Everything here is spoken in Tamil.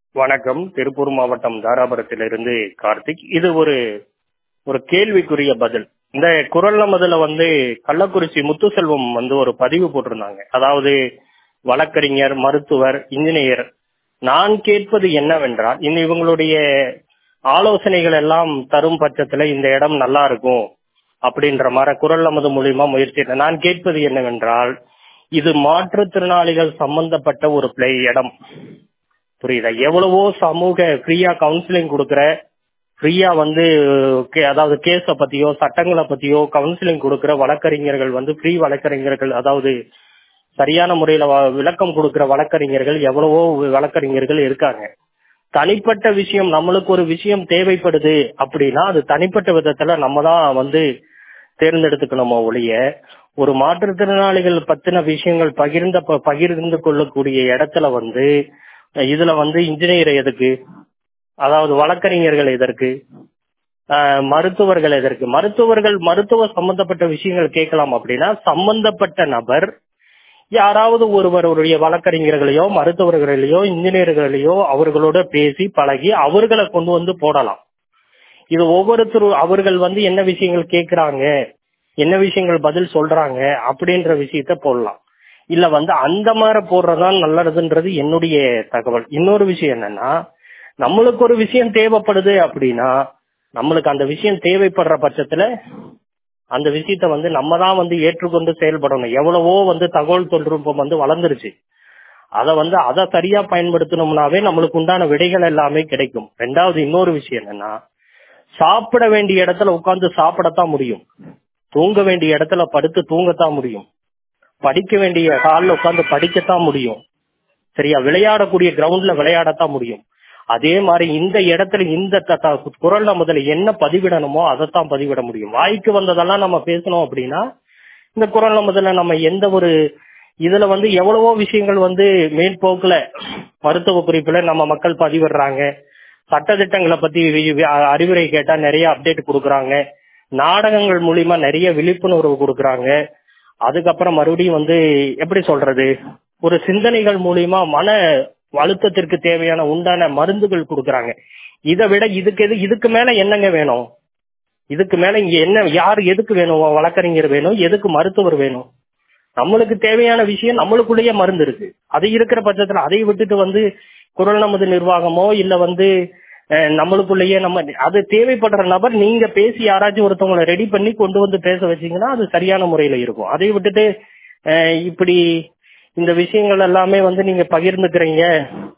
வணக்கம் திருப்பூர் மாவட்டம் தாராபுரத்திலிருந்து கார்த்திக் இது ஒரு ஒரு கேள்விக்குரிய பதில் இந்த குரல் நமதுல வந்து கள்ளக்குறிச்சி முத்துசெல்வம் வந்து ஒரு பதிவு போட்டிருந்தாங்க அதாவது வழக்கறிஞர் மருத்துவர் இன்ஜினியர் நான் கேட்பது என்னவென்றால் இந்த இவங்களுடைய ஆலோசனைகள் எல்லாம் தரும் பட்சத்துல இந்த இடம் நல்லா இருக்கும் அப்படின்ற மாதிரி குரல் நமது மூலியமா முயற்சி நான் கேட்பது என்னவென்றால் இது மாற்றுத்திறனாளிகள் சம்பந்தப்பட்ட ஒரு பிளே இடம் புரியுதா எவ்வளவோ சமூக ஃப்ரீயா கவுன்சிலிங் கொடுக்குற ஃப்ரீயா வந்து கே- அதாவது கேஸ பத்தியோ சட்டங்களை பத்தியோ கவுன்சிலிங் கொடுக்குற வழக்கறிஞர்கள் வந்து ஃப்ரீ வழக்கறிஞர்கள் அதாவது சரியான முறையில வ- விளக்கம் கொடுக்கிற வழக்கறிஞர்கள் எவ்வளவோ வழக்கறிஞர்கள் இருக்காங்க தனிப்பட்ட விஷயம் நம்மளுக்கு ஒரு விஷயம் தேவைப்படுது அப்படின்னா அது தனிப்பட்ட விதத்துல நம்ம தான் வந்து தேர்ந்தெடுத்துக்கணுமோ ஒழிய ஒரு மாற்றுத்திறனாளிகள் பத்தின விஷயங்கள் பகிர்ந்த ப- பகிர்ந்து கொள்ளக்கூடிய இடத்துல வந்து இதுல வந்து இன்ஜினியர் எதுக்கு அதாவது வழக்கறிஞர்கள் எதற்கு ஆஹ் மருத்துவர்கள் எதற்கு மருத்துவர்கள் மருத்துவ சம்பந்தப்பட்ட விஷயங்கள் கேட்கலாம் அப்படின்னா சம்பந்தப்பட்ட நபர் யாராவது ஒருவருடைய வழக்கறிஞர்களையோ மருத்துவர்களையோ இன்ஜினியர்களையோ அவர்களோட பேசி பழகி அவர்களை கொண்டு வந்து போடலாம் இது ஒவ்வொருத்தரும் அவர்கள் வந்து என்ன விஷயங்கள் கேட்கறாங்க என்ன விஷயங்கள் பதில் சொல்றாங்க அப்படின்ற விஷயத்த போடலாம் இல்ல வந்து அந்த மாதிரி போடுறதுதான் நல்லதுன்றது என்னுடைய தகவல் இன்னொரு விஷயம் என்னன்னா நம்மளுக்கு ஒரு விஷயம் தேவைப்படுது அப்படின்னா நம்மளுக்கு அந்த விஷயம் தேவைப்படுற பட்சத்துல அந்த விஷயத்த வந்து நம்ம தான் வந்து ஏற்றுக்கொண்டு செயல்படணும் எவ்வளவோ வந்து தகவல் தொழில்நுட்பம் வந்து வளர்ந்துருச்சு அத வந்து அதை சரியா பயன்படுத்தணும்னாவே நம்மளுக்கு உண்டான விடைகள் எல்லாமே கிடைக்கும் ரெண்டாவது இன்னொரு விஷயம் என்னன்னா சாப்பிட வேண்டிய இடத்துல உட்கார்ந்து சாப்பிடத்தான் முடியும் தூங்க வேண்டிய இடத்துல படுத்து தூங்கத்தான் முடியும் படிக்க வேண்டிய ஹால்ல உட்கார்ந்து படிக்கத்தான் முடியும் சரியா விளையாடக்கூடிய கிரவுண்ட்ல விளையாடத்தான் முடியும் அதே மாதிரி இந்த இடத்துல இந்த த- த- குரல்ல முதல்ல என்ன பதிவிடணுமோ அதைத்தான் பதிவிட முடியும் வாய்க்கு வந்ததெல்லாம் நம்ம பேசணும் அப்படின்னா இந்த குரல்ல முதல்ல நம்ம எந்த ஒரு இதுல வந்து எவ்வளவோ விஷயங்கள் வந்து மேற்போக்குல மருத்துவ குறிப்புல நம்ம மக்கள் பதிவிடுறாங்க சட்டதிட்டங்களை பத்தி வி- வி- அறிவுரை கேட்டா நிறைய அப்டேட் கொடுக்கறாங்க நாடகங்கள் மூலியமா நிறைய விழிப்புணர்வு கொடுக்கறாங்க அதுக்கப்புறம் மறுபடியும் வந்து எப்படி சொல்றது ஒரு சிந்தனைகள் மூலியமா மன அழுத்தத்திற்கு தேவையான உண்டான மருந்துகள் கொடுக்கறாங்க இதை விட இதுக்கு எது இதுக்கு மேல என்னங்க வேணும் இதுக்கு மேல இங்க என்ன யார் எதுக்கு வேணும் வழக்கறிஞர் வேணும் எதுக்கு மருத்துவர் வேணும் நம்மளுக்கு தேவையான விஷயம் நம்மளுக்குள்ளேயே மருந்து இருக்கு அது இருக்கிற பட்சத்துல அதை விட்டுட்டு வந்து குரல் நமது நிர்வாகமோ இல்ல வந்து அஹ், நம்மளுக்குள்ளேயே நம்ம அது தேவைப்படுற நபர் நீங்க பேசி யாராச்சும் ஒருத்தவங்களை ரெடி பண்ணி கொண்டு வந்து பேச வச்சீங்கன்னா அது சரியான முறையில இருக்கும் அதை விட்டுட்டு அஹ், இப்படி இந்த விஷயங்கள் எல்லாமே வந்து நீங்க பகிர்ந்துக்கிறீங்க